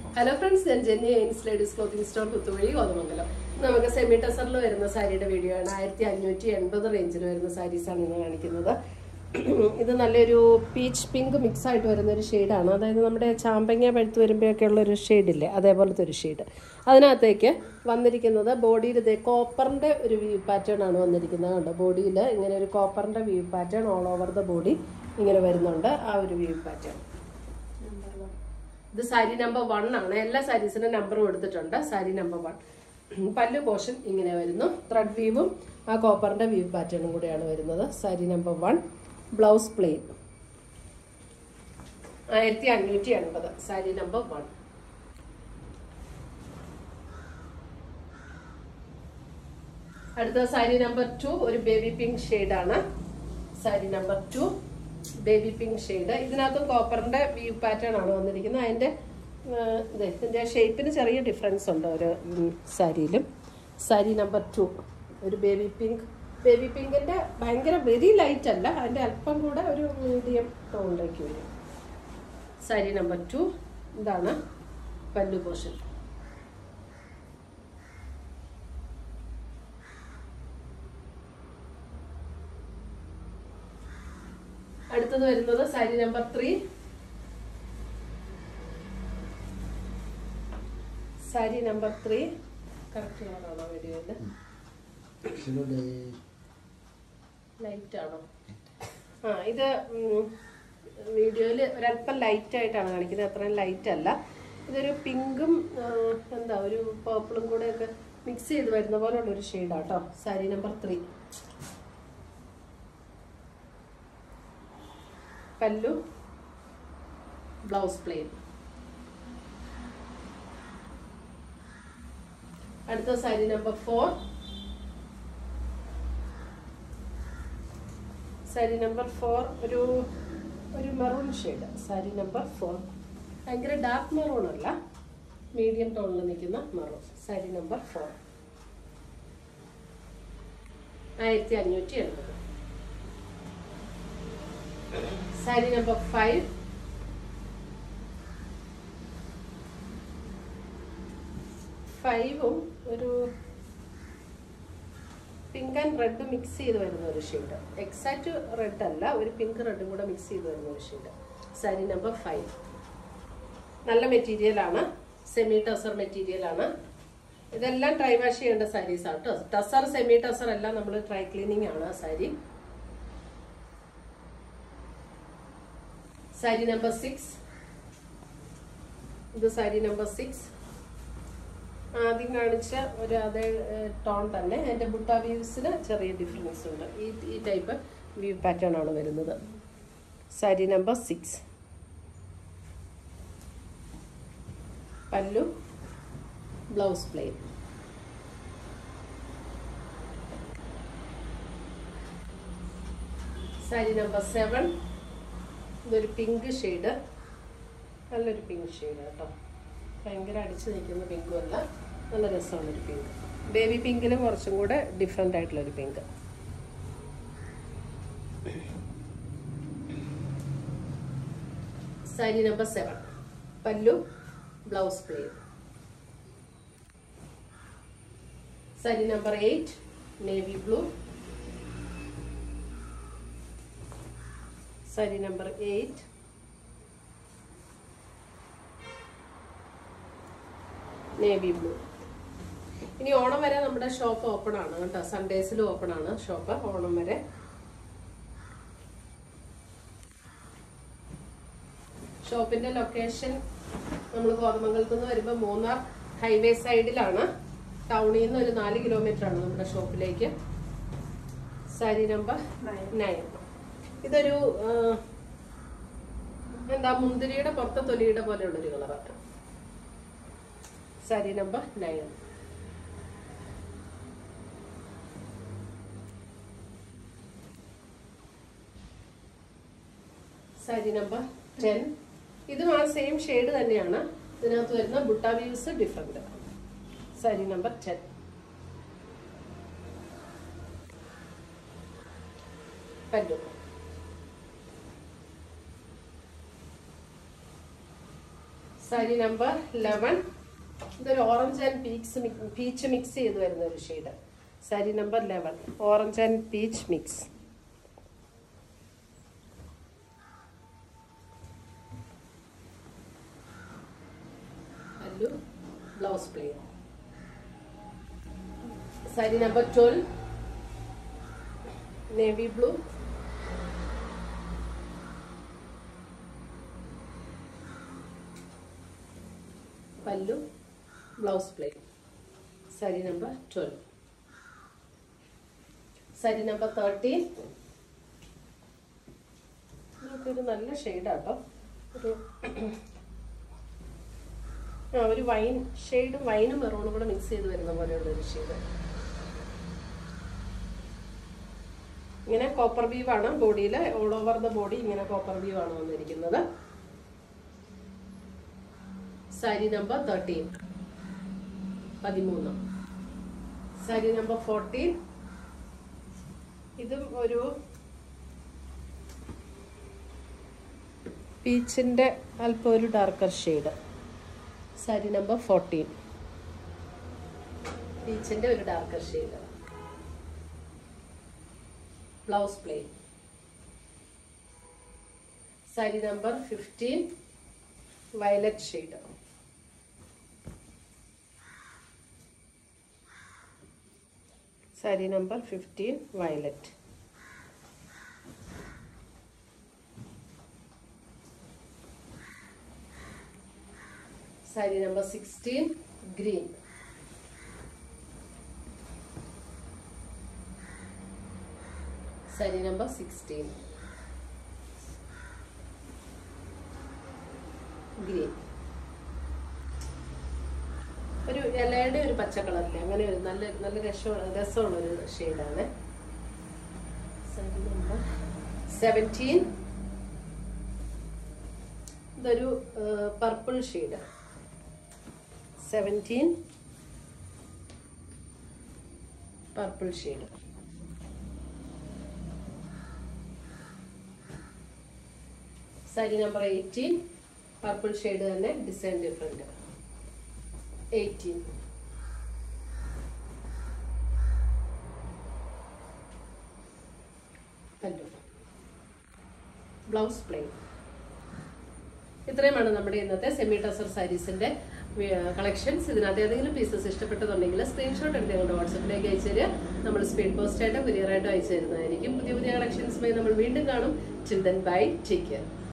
hello friends ഞാൻ Jenny എയിൻസ് ladies clothing store കുത്തുവഴി കോതമംഗലം നമുക്ക് സെമി ടസറിൽ വരുന്ന സാരിയുടെ വീഡിയോ ആണ് ആയിരത്തി അഞ്ഞൂറ്റി എൺപത് റേഞ്ചിൽ വരുന്ന സാരീസാണ് ഇന്ന് കാണിക്കുന്നത് ഇത് നല്ലൊരു പീച്ച് പിങ്ക് മിക്സ് ആയിട്ട് വരുന്ന ഒരു ഷെയ്ഡാണ് അതായത് നമ്മുടെ ചാമ്പങ്ങ പഴുത്ത് വരുമ്പോഴൊക്കെ ഉള്ള ഒരു ഷെയ്ഡില്ലേ അതേപോലത്തെ ഒരു ഷെയ്ഡ് അതിനകത്തേക്ക് വന്നിരിക്കുന്നത് ബോഡിയിൽ ഇതേ കോപ്പറിൻ്റെ ഒരു വ്യൂ പാറ്റേൺ ആണ് വന്നിരിക്കുന്നത് കണ്ടോ ബോഡിയിൽ ഇങ്ങനെ ഒരു കോപ്പറിൻ്റെ weave pattern all over the body ഇങ്ങനെ വരുന്നുണ്ട് ആ ഒരു വ്യൂ പാറ്റേൺ ഇത് സാരി നമ്പർ വൺ ആണ് എല്ലാ സാരീസിനും നമ്പർ കൊടുത്തിട്ടുണ്ട് സാരി നമ്പർ വൺ പല്ല് പോർഷൻ ഇങ്ങനെ വരുന്നു ത്രെഡ് വീവും ആ കോപ്പറിന്റെ വീവ് പാറ്റേണും കൂടെയാണ് വരുന്നത് sari number one blouse plain ആയിരത്തി അഞ്ഞൂറ്റി എൺപത് സാരി നമ്പർ വൺ അടുത്ത സാരി നമ്പർ ടു ഒരു ബേബി പിങ്ക് ഷെയ്ഡാണ് sari number two baby pink shade ഇതിനകത്തും കോപ്പറിന്റെ വ്യൂ പാറ്റേൺ ആണ് വന്നിരിക്കുന്നത് അതിന്റെ ആ, ഇത് ഇതിന്റെ ഷേപ്പിന് ചെറിയ ഡിഫറൻസ് ഉണ്ട് ഒരു സാരിയിലും സാരി നമ്പർ ടു ഒരു ബേബി പിങ്ക് ബേബി പിങ്കിന്റെ ഭയങ്കര വെരി ലൈറ്റ് അല്ല അതിന്റെ അല്പം കൂടെ ഒരു മീഡിയം ടോണിലേക്ക് വരും സാരി നമ്പർ ടു ഇതാണ് പല്ലു പോർഷൻ അടുത്തത് വരുന്നത് sari number three sari number three correct കളറാണോ വീഡിയോയില് ലൈറ്റ് ആണോ ആ ഇത് വീഡിയോയിൽ ഒരല്പം ലൈറ്റ് ആയിട്ടാണ് കാണിക്കുന്നത് അത്രയും ലൈറ്റ് അല്ല ഇതൊരു പിങ്കും എന്താ ഒരു പേർപ്പിളും കൂടെ ഒക്കെ മിക്സ് ചെയ്ത് വരുന്ന പോലുള്ള ഒരു ഷെയ്ഡാട്ടോ സാരി നമ്പർ ത്രീ പല്ലു ബ്ലൗസ് പ്ലെയിൻ അടുത്ത sari number four sari number four ഒരു ഒരു maroon shade sari number four ഭയങ്കര ഡാർക്ക് മെറൂൺ അല്ല മീഡിയം ടോണിൽ നിൽക്കുന്ന മെറൂൺ സാരി നമ്പർ ഫോർ ആയിരത്തി അഞ്ഞൂറ്റി എൺപത് സാരി നമ്പർ ഫൈവ് ഫൈവും ഒരു പിങ്ക് ആൻഡ് റെഡ് മിക്സ് ചെയ്ത് വരുന്ന ഒരു ഷെയ്ഡ് എക്സാക്റ്റ് റെഡ് അല്ല ഒരു പിങ്ക് റെഡും കൂടെ മിക്സ് ചെയ്ത് വരുന്ന ഒരു ഷെയ്ഡ് സാരി നമ്പർ ഫൈവ് നല്ല മെറ്റീരിയൽ ആണ് സെമി ടസർ മെറ്റീരിയൽ ആണ് ഇതെല്ലാം ട്രൈ വാഷ് ചെയ്യേണ്ട സാരീസ് ആണ് കേട്ടോ ടസർ സെമി ടസർ എല്ലാം നമ്മൾ ട്രൈ ക്ലീനിങ് ആണ് ആ സാരി സാരി നമ്പർ സിക്സ് ഇത് സാരി നമ്പർ സിക്സ് ആദ്യം കാണിച്ച ഒരു അതേ ടോൺ തന്നെ എൻ്റെ ബുട്ട വ്യൂസിന് ചെറിയ ഡിഫറൻസ് ഉണ്ട് ഈ ഈ ടൈപ്പ് വ്യൂ പാറ്റേൺ ആണ് വരുന്നത് സാരി നമ്പർ സിക്സ് പല്ലു blouse plain sari number seven ഇതൊരു പിങ്ക് ഷെയ്ഡ് നല്ലൊരു പിങ്ക് ഷെയ്ഡ് കേട്ടോ ഭയങ്കര അടിച്ചു നിൽക്കുന്ന പിങ്കും അല്ല നല്ല രസമുള്ളൊരു പിങ്ക് ബേബി പിങ്കിലും കുറച്ചും കൂടെ ഡിഫറെൻ്റ് ആയിട്ടുള്ളൊരു പിങ്ക് സാരി നമ്പർ സെവൻ പല്ലു blouse plain sari number eight navy blue sari number eight navy blue ഇനി ഓണം വരെ നമ്മുടെ ഷോപ്പ് ഓപ്പൺ ആണ് കേട്ടോ സൺഡേസിലും ഓപ്പൺ ആണ് ഷോപ്പ് ഓണം വരെ ഷോപ്പിന്റെ ലൊക്കേഷൻ നമ്മൾ കോതമംഗലത്ത് നിന്ന് വരുമ്പോൾ മൂന്നാർ ഹൈവേ സൈഡിലാണ് ടൗണിൽ നിന്ന് ഒരു നാല് കിലോമീറ്റർ ആണ് നമ്മുടെ ഷോപ്പിലേക്ക് സാരി നമ്പർ നയൻ ഇതൊരു ആ, എന്താ മുന്തിരിയുടെ പുറത്തെ തൊലിയുടെ പോലെയുള്ളൊരു കളറാണ് sari number nine sari number ten ഇതും ആ സെയിം ഷെയ്ഡ് തന്നെയാണ് ഇതിനകത്ത് വരുന്ന ബുട്ട weaves different sari number ten പല്ലു സാരി നമ്പർ ലെവൻ ഇതൊരു orange and peach peach mix ചെയ്ത് വരുന്ന ഒരു shade sari number eleven orange and peach mix പല്ലു blouse plain sari number twelve navy blue പല്ലു blouse plain sari number twelve sari number thirteen ഒരു നല്ല ഷെയ്ഡാട്ടോ ഒരു ആ ഒരു വൈൻ ഷെയ്ഡും വൈനും മെറൂണും കൂടെ മിക്സ് ചെയ്ത് വരുന്ന പോലെയുള്ള ഒരു ഷെയ്ഡ് ഇങ്ങനെ കോപ്പർ ബീവ് ആണ് ബോഡിയിൽ ഓൾ ഓവർ ദ ബോഡി ഇങ്ങനെ കോപ്പർ ബീവ് ആണ് വന്നിരിക്കുന്നത് സാരി നമ്പർ തേർട്ടീൻ പതിമൂന്ന് സാരി നമ്പർ ഫോർട്ടീൻ ഇതും ഒരു പീച്ചിന്റെ അല്പം ഒരു darker shade sari number fourteen പീച്ചിന്റെ ഒരു darker shade blouse plain sari number fifteen violet shade sari number fifteen violet sari number sixteen green sari number sixteen green ഒരു ഇലയുടെ ഒരു പച്ച കളറില്ലേ അങ്ങനെ ഒരു നല്ല നല്ല രസമുള്ള രസമുള്ള ഒരു ഷെയ്ഡാണ് സാരി നമ്പർ സെവൻറ്റീൻ ഇതൊരു purple shade seventeen purple shade sari number eighteen purple shade തന്നെ ഡിസൈൻ ഡിഫറെന്റ് എയ്റ്റീൻ പല്ലു ബ്ലൗസ് പ്ലെയിൻ ഇത്രയുമാണ് നമ്മുടെ ഇന്നത്തെ സെമി ടസർ സാരീസിന്റെ കളക്ഷൻസ് ഇതിനകത്ത് ഏതെങ്കിലും പീസസ് ഇഷ്ടപ്പെട്ടതുണ്ടെങ്കിൽ സ്ക്രീൻഷോട്ട് എടുത്ത് ഞങ്ങളുടെ വാട്സപ്പിലേക്ക് അയച്ചു തരിക നമ്മൾ സ്പീഡ് പോസ്റ്റ് ആയിട്ട് കൊറിയർ ആയിട്ട് അയച്ചു തരുന്നതായിരിക്കും പുതിയ പുതിയ കളക്ഷൻസുമായി നമ്മൾ വീണ്ടും കാണും ചിൽഡ്രൻ ബൈ ടേക്ക് കെയർ